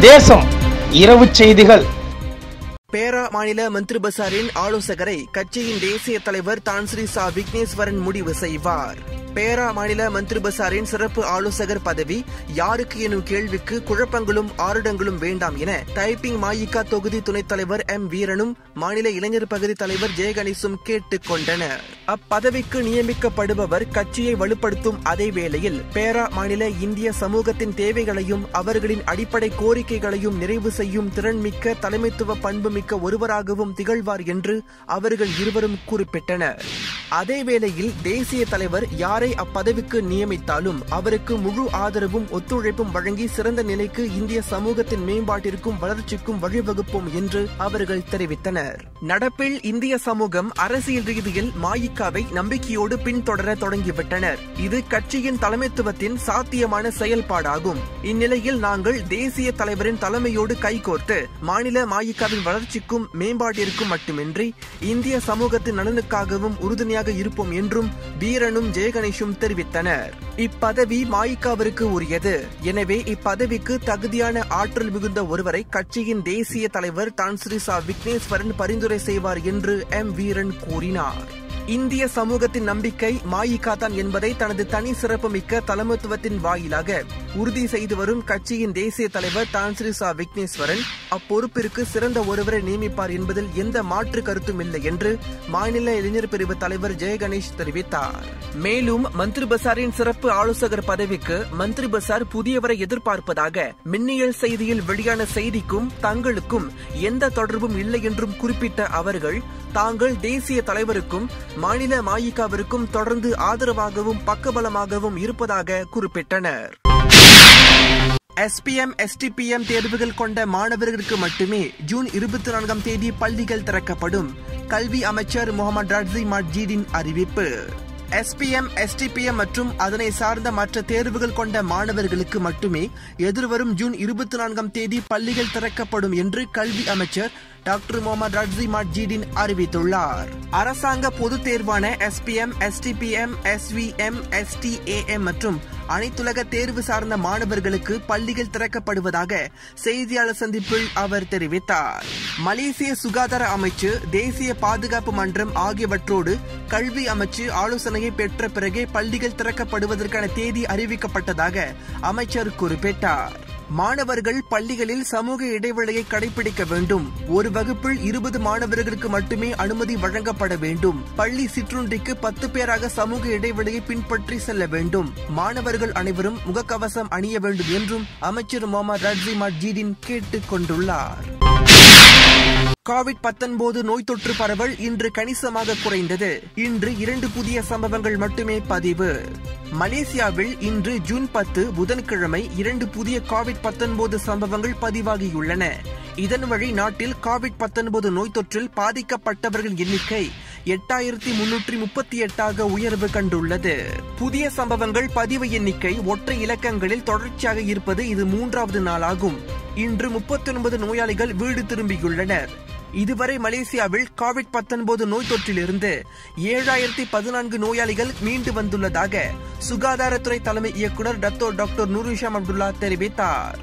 தேசம் இரவு செய்திகள் பேரா மாநில மந்திரி பசாரின் ஆலோசகரை கட்சியின் தேசிய தலைவர் தான்ஸ்ரீ சா விக்னேஸ்வரன் முடிவு செய்வார் பேரா மாநில மந்திரி பசாரின் சிறப்பு ஆலோசகர் பதவி யாருக்கு எனும் கேள்விக்கு குழப்பங்களும் ஆருடங்களும் வேண்டாம் என டைப்பிங் மாயிகா தொகுதி துணைத் தலைவர் எம் வீரனும் மாநில இளைஞர் பகுதி தலைவர் ஜெயகணேசும் கேட்டுக் கொண்டனர் அப்பதவிக்கு நியமிக்கப்படுபவர் கட்சியை வலுப்படுத்தும் அதே வேளையில் பேரா மாநில இந்திய சமூகத்தின் தேவைகளையும் அவர்களின் அடிப்படை கோரிக்கைகளையும் நிறைவு செய்யும் திறன்மிக்க தலைமைத்துவ பண்புமிக்க ஒருவராகவும் திகழ்வார் என்று அவர்கள் இருவரும் குறிப்பிட்டனர் அதே வேளையில் தேசிய தலைவர் யாரை அப்பதவிக்கு நியமித்தாலும் அவருக்கு முழு ஆதரவும் ஒத்துழைப்பும் வழங்கி சிறந்த நிலைக்கு இந்திய சமூகத்தின் மேம்பாட்டிற்கும் வளர்ச்சிக்கும் வழிவகுப்போம் என்று அவர்கள் தெரிவித்தனர் நடப்பில் இந்திய சமூகம் அரசியல் ரீதியில் மாயிக்காவை நம்பிக்கையோடு பின்தொடர தொடங்கிவிட்டனர் இது கட்சியின் தலைமைத்துவத்தின் சாத்தியமான செயல்பாடாகும் இந்நிலையில் நாங்கள் தேசிய தலைவரின் தலைமையோடு கைகோர்த்து மாநில மாயிக்காவின் வளர்ச்சிக்கும் மேம்பாட்டிற்கும் மட்டுமின்றி இந்திய சமூகத்தின் நலனுக்காகவும் உறுதுணையாக இருப்போம் என்றும் வீரனும் ஜெயகணேஷும் தெரிவித்தனர் இப்பதவி மாயிக்காவிற்கு உரியது எனவே இப்பதவிக்கு தகுதியான ஆற்றல் மிகுந்த ஒருவரை கட்சியின் தேசிய தலைவர் தான்ஸ்ரீ சா விக்னேஸ்வரன் பரிந்துரை செய்வார் என்று எம் வீரன் கூறினார் இந்திய சமூகத்தின் நம்பிக்கை மாயிகா தான் என்பதை தனது தனி சிறப்புமிக்க தலைமைத்துவத்தின் வாயிலாக உறுதி செய்து வரும் கட்சியின் தேசிய தலைவர் தான்ஸ்ரீ சா விக்னேஸ்வரன் அப்பொறுப்பிற்கு சிறந்த ஒருவரை நியமிப்பார் என்பதில் எந்த மாற்று கருத்தும் இல்லை என்று மாநில இளைஞர் பிரிவு தலைவர் ஜெயகணேஷ் தெரிவித்தார் மேலும் மந்திரி பசாரின் சிறப்பு ஆலோசகர் பதவிக்கு மந்திரி பசார் புதியவரை எதிர்பார்ப்பதாக மின்னியல் செய்தியில் வெளியான செய்திக்கும் தங்களுக்கும் எந்த தொடர்பும் இல்லை என்றும் குறிப்பிட்ட அவர்கள் தாங்கள் தேசிய தலைவருக்கும் மாநில மாயிகாவிற்கும் தொடர்ந்து ஆதரவாகவும் பக்கபலமாகவும் இருப்பதாக குறிப்பிட்டனர் எஸ்பிஎம் எஸ்டிபிஎம் தேர்வுகள் கொண்ட மாணவர்களுக்கு மட்டுமே ஜூன் இருபத்தி நான்காம் தேதி பள்ளிகள் திறக்கப்படும் கல்வி அமைச்சர் முகமது ரட்சி மஜீதின் அறிவிப்பு எஸ்பிஎம் எஸ்டிபிஎம் மற்றும் அதனை சார்ந்த மற்ற தேர்வுகள் கொண்ட மாணவர்களுக்கு மட்டுமே எதிர்வரும் ஜூன் இருபத்தி நான்காம் தேதி பள்ளிகள் திறக்கப்படும் என்று கல்வி அமைச்சர் டாக்டர் முகமது ரட்சி மஜீதின் அறிவித்துள்ளார் அரசாங்க பொதுத் தேர்வான எஸ்பிஎம் எஸ்டிபிஎம் எஸ்விஎம் எஸ்டிஏஎம் மற்றும் அனைத்துலக தேர்வு சார்ந்த மாணவர்களுக்கு பள்ளிகள் திறக்கப்படுவதாக செய்தியாளர் சந்திப்பில் அவர் தெரிவித்தார் மலேசிய சுகாதார அமைச்சு தேசிய பாதுகாப்பு மன்றம் ஆகியவற்றோடு கல்வி அமைச்சு ஆலோசனையை பெற்ற பிறகே பள்ளிகள் திறக்கப்படுவதற்கான தேதி அறிவிக்கப்பட்டதாக அமைச்சர் குறிப்பிட்டார் மாணவர்கள் பள்ளிகளில் சமூக இடைவெளியை கடைபிடிக்க வேண்டும் ஒரு வகுப்பில் இருபது மாணவர்களுக்கு மட்டுமே அனுமதி வழங்கப்பட வேண்டும் பள்ளி சிற்றுண்டிக்கு பத்து பேராக சமூக இடைவெளியை பின்பற்றி செல்ல வேண்டும் மாணவர்கள் அனைவரும் முகக்கவசம் அணிய வேண்டும் என்றும் அமைச்சர் முகமது ரட்சி மஜீதின் கேட்டுக் கொண்டுள்ளார் கோவிட் பத்தொன்பது நோய் தொற்று பரவல் இன்று கணிசமாக குறைந்தது இன்று இரண்டு புதிய சம்பவங்கள் மட்டுமே பதிவு மலேசியாவில் இன்று ஜூன் பத்து புதன்கிழமை இரண்டு புதிய கோவிட் பத்தொன்பது சம்பவங்கள் பதிவாகியுள்ளன இதன் வழி நாட்டில் கோவிட் பத்தொன்பது நோய் தொற்றில் பாதிக்கப்பட்டவர்கள் எண்ணிக்கை எட்டாயிரத்தி முன்னூற்றி முப்பத்தி எட்டாக உயர்வு கண்டுள்ளது புதிய சம்பவங்கள் பதிவு எண்ணிக்கை ஒற்றை இலக்கங்களில் தொடர்ச்சியாக இருப்பது இது மூன்றாவது நாளாகும் இன்று முப்பத்தி ஒன்பது நோயாளிகள் வீடு திரும்பியுள்ளனர் இதுவரை மலேசியாவில் கோவிட் பத்தொன்பது நோய் தொற்றிலிருந்து ஏழாயிரத்தி பதினான்கு நோயாளிகள் மீண்டு வந்துள்ளதாக சுகாதாரத்துறை தலைமை இயக்குநர் டத்தோ டாக்டர் நூருஷாம் அப்துல்லா தெரிவித்தார்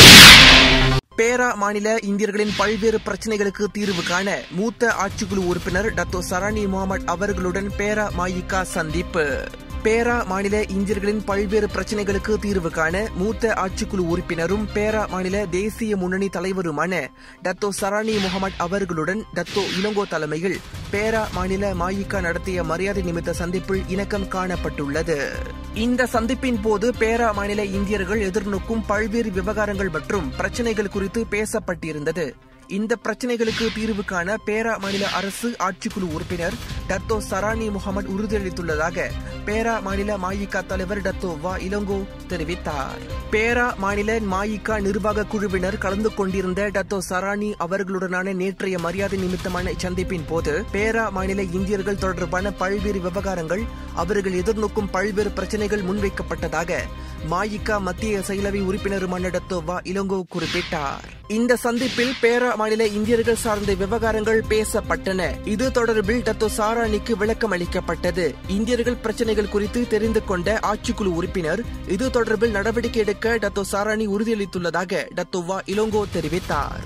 பேரா மாநில இந்தியர்களின் பல்வேறு பிரச்சனைகளுக்கு தீர்வு காண மூத்த ஆட்சிக்குழு உறுப்பினர் டத்தோ சரானி முகமது அவர்களுடன் பேரா மாயிகா சந்திப்பு பேரா மாநில இந்தியர்களின் பல்வேறு பிரச்சனைகளுக்கு தீர்வு காண மூத்த ஆட்சிக்குழு உறுப்பினரும் பேரா மாநில தேசிய முன்னணி தலைவருமான டத்தோ சரானி முகமது அவர்களுடன் டத்தோ இளங்கோ தலைமையில் பேரா மாநில மாயிகா நடத்திய மரியாதை நிமித்த சந்திப்பில் இணக்கம் காணப்பட்டுள்ளது இந்த சந்திப்பின் போது பேரா மாநில இந்தியர்கள் எதிர்நோக்கும் பல்வேறு விவகாரங்கள் மற்றும் பிரச்சனைகள் குறித்து பேசப்பட்டிருந்தது இந்த பிரச்சனைகளுக்கு தீர்வு காண பேரா மாநில அரசு ஆட்சிக்குழு உறுப்பினர் டத்தோ சரானி முகமது உறுதியளித்துள்ளதாக பேரா மாநில மாயிகா தலைவர் டத்தோ வா இளங்கோ தெரிவித்தார் பேரா மாநில மாயிகா நிர்வாக குழுவினர் கலந்து கொண்டிருந்த டத்தோ சரானி அவர்களுடனான நேற்றைய மரியாதை நிமித்தமான இச்சந்திப்பின் போது பேரா மாநில இந்தியர்கள் தொடர்பான பல்வேறு விவகாரங்கள் அவர்கள் எதிர்நோக்கும் பல்வேறு பிரச்சனைகள் முன்வைக்கப்பட்டதாக மாயிகா மத்திய செயலவை உறுப்பினருமான டத்தோவா இளங்கோ குறிப்பிட்டார் இந்த சந்திப்பில் பேரா மாநில இந்தியர்கள் சார்ந்த விவகாரங்கள் பேசப்பட்டன இது தொடர்பில் டத்தோ சாராணிக்கு விளக்கம் அளிக்கப்பட்டது இந்தியர்கள் பிரச்சனைகள் குறித்து தெரிந்து கொண்ட ஆட்சிக்குழு உறுப்பினர் இது தொடர்பில் நடவடிக்கை எடுக்க டத்தோ சாராணி உறுதியளித்துள்ளதாக டத்தோவா இளங்கோ தெரிவித்தார்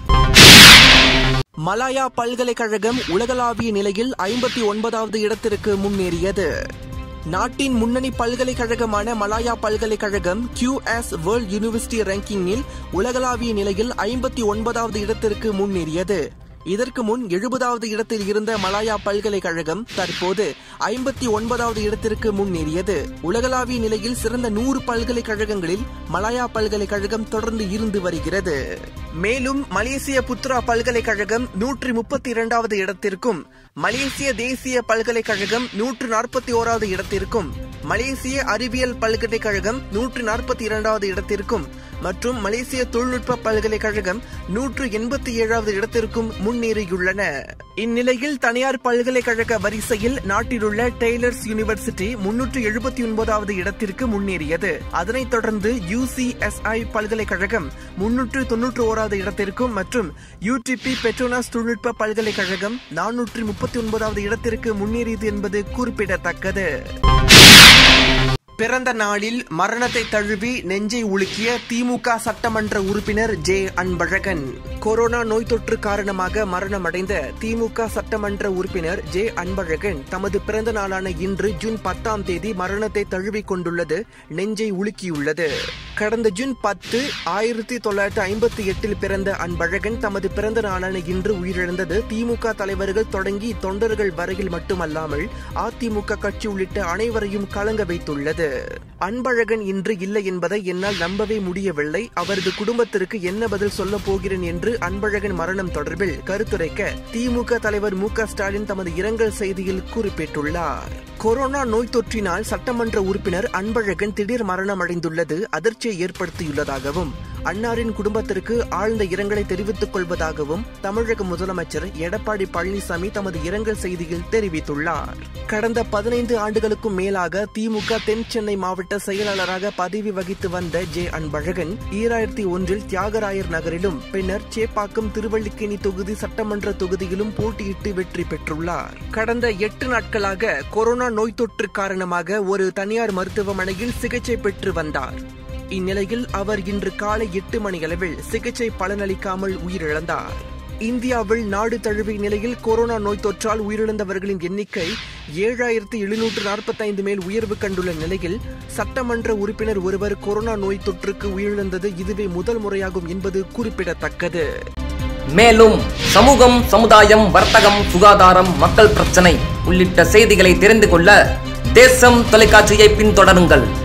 மலாயா பல்கலைக்கழகம் உலகளாவிய நிலையில் ஐம்பத்தி ஒன்பதாவது இடத்திற்கு முன்னேறியது நாட்டின் முன்னணி பல்கலைக்கழகமான மலாயா பல்கலைக்கழகம் QS வேர்ல்ட் யூனிவர்சிட்டி ரேங்கிங்கில் உலகளாவிய நிலையில் ஐம்பத்தி ஒன்பதாவது இடத்திற்கு முன்னேறியது இதற்கு முன் எழுபதாவது இடத்தில் இருந்த மலாயா பல்கலைக்கழகம் தற்போது ஐம்பத்தி ஒன்பதாவது இடத்திற்கு முன்னேறியது உலகளாவிய நிலையில் சிறந்த நூறு பல்கலைக்கழகங்களில் மலாயா பல்கலைக்கழகம் தொடர்ந்து இருந்து வருகிறது மேலும் மலேசிய புத்ரா பல்கலைக்கழகம் நூற்றி முப்பத்தி இரண்டாவது இடத்திற்கும் மலேசிய தேசிய பல்கலைக்கழகம் நூற்று நாற்பத்தி ஓராவது இடத்திற்கும் மலேசிய அறிவியல் பல்கலைக்கழகம் நூற்று நாற்பத்தி இரண்டாவது இடத்திற்கும் மற்றும் மலேசிய தொழில்நுட்ப பல்கலைக்கழகம் நூற்று எண்பத்தி ஏழாவது இடத்திற்கும் முன்னேறியுள்ளன இந்நிலையில் தனியார் பல்கலைக்கழக வரிசையில் நாட்டிலுள்ள டெய்லர்ஸ் யூனிவர்சிட்டி முன்னூற்று எழுபத்தி ஒன்பதாவது இடத்திற்கு முன்னேறியது அதனைத் தொடர்ந்து யுசிஎஸ்ஐ பல்கலைக்கழகம் முன்னூற்று தொன்னூற்று ஓராவது இடத்திற்கும் மற்றும் யூடிபி பெட்ரோனாஸ் தொழில்நுட்ப பல்கலைக்கழகம் நானூற்று முப்பத்தி ஒன்பதாவது இடத்திற்கு முன்னேறியது என்பது குறிப்பிடத்தக்கது பிறந்த நாளில் மரணத்தை தழுவி நெஞ்சை உலுக்கிய திமுக சட்டமன்ற உறுப்பினர் ஜே அன்பழகன் கொரோனா நோய் தொற்று காரணமாக மரணமடைந்த திமுக சட்டமன்ற உறுப்பினர் ஜே அன்பழகன் தமது பிறந்த நாளான இன்று ஜூன் பத்தாம் தேதி மரணத்தை தழுவிக் கொண்டுள்ளது நெஞ்சை உலுக்கியுள்ளது கடந்த ஜூன் பத்து ஆயிரத்தி தொள்ளாயிரத்தி ஐம்பத்தி எட்டில் பிறந்த அன்பழகன் தமது பிறந்த நாளான இன்று உயிரிழந்தது திமுக தலைவர்கள் தொடங்கி தொண்டர்கள் வரையில் மட்டுமல்லாமல் அதிமுக கட்சி உள்ளிட்ட அனைவரையும் கலங்க வைத்துள்ளது அன்பழகன் இன்று இல்லை என்பதை என்னால் நம்பவே முடியவில்லை அவரது குடும்பத்திற்கு என்ன பதில் சொல்ல போகிறேன் என்று அன்பழகன் மரணம் தொடர்பில் கருத்துரைக்க திமுக தலைவர் மு ஸ்டாலின் தமது இரங்கல் செய்தியில் குறிப்பிட்டுள்ளார் கொரோனா நோய் தொற்றினால் சட்டமன்ற உறுப்பினர் அன்பழகன் திடீர் மரணம் அடைந்துள்ளது அதிர்ச்சியை ஏற்படுத்தியுள்ளதாகவும் அன்னாரின் குடும்பத்திற்கு ஆழ்ந்த இரங்கலை தெரிவித்துக் கொள்வதாகவும் தமிழக முதலமைச்சர் எடப்பாடி பழனிசாமி தமது இரங்கல் செய்தியில் தெரிவித்துள்ளார் கடந்த பதினைந்து ஆண்டுகளுக்கும் மேலாக திமுக தென் சென்னை மாவட்ட செயலாளராக பதவி வகித்து வந்த ஜே அன்பழகன் ஈராயிரத்தி ஒன்றில் தியாகராயர் நகரிலும் பின்னர் சேப்பாக்கம் திருவள்ளிக்கேணி தொகுதி சட்டமன்ற தொகுதியிலும் போட்டியிட்டு வெற்றி பெற்றுள்ளார் கடந்த எட்டு நாட்களாக கொரோனா நோய் தொற்று காரணமாக ஒரு தனியார் மருத்துவமனையில் சிகிச்சை பெற்று வந்தார் இந்நிலையில் அவர் இன்று காலை எட்டு மணியளவில் சிகிச்சை பலனளிக்காமல் உயிரிழந்தார் இந்தியாவில் நாடு தழுவிய நிலையில் கொரோனா நோய் தொற்றால் உயிரிழந்தவர்களின் எண்ணிக்கை ஏழாயிரத்தி எழுநூற்று நாற்பத்தைந்து மேல் உயர்வு கண்டுள்ள நிலையில் சட்டமன்ற உறுப்பினர் ஒருவர் கொரோனா நோய் தொற்றுக்கு உயிரிழந்தது இதுவே முதல் முறையாகும் என்பது குறிப்பிடத்தக்கது மேலும் சமூகம் சமுதாயம் வர்த்தகம் சுகாதாரம் மக்கள் பிரச்சனை உள்ளிட்ட செய்திகளை தெரிந்து கொள்ள தேசம் தொலைக்காட்சியை பின்தொடருங்கள்